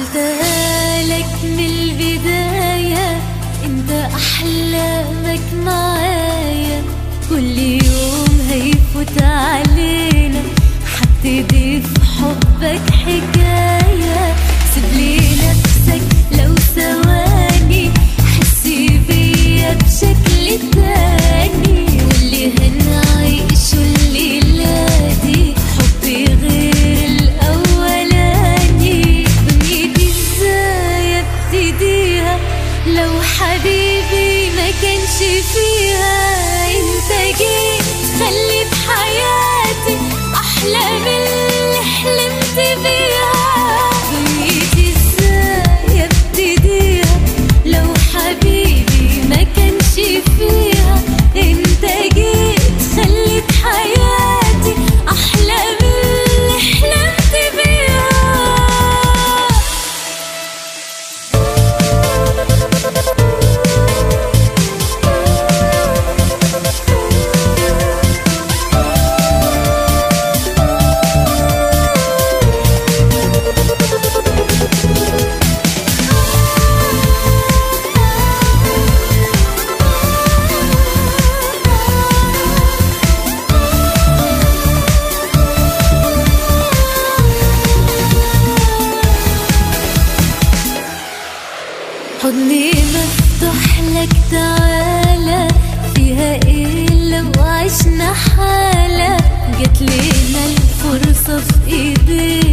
قلتها لك من البداية انت احلامك معايا كل يوم هيفوت علينا حبتدي في حبك حكاية سيبلي نفسك لو ثواني حسي بيا بشكل تاني واللي هنعيشه الليلة دي حبي غير الأولاني دنيتي ازاي ابتديها لو حبيبي ما كانش فيها انت جيت خليت حياتي احلى من اللي حلمت بيها دنيتي ازاي ابتديها لو حبيبي ما كانش فيها انت جيت خليت حياتي احلى من اللي حلمت بيها حضني مفتوح لك تعالى فيها ايه لو عشنا حالة جات لنا الفرصة في ايدينا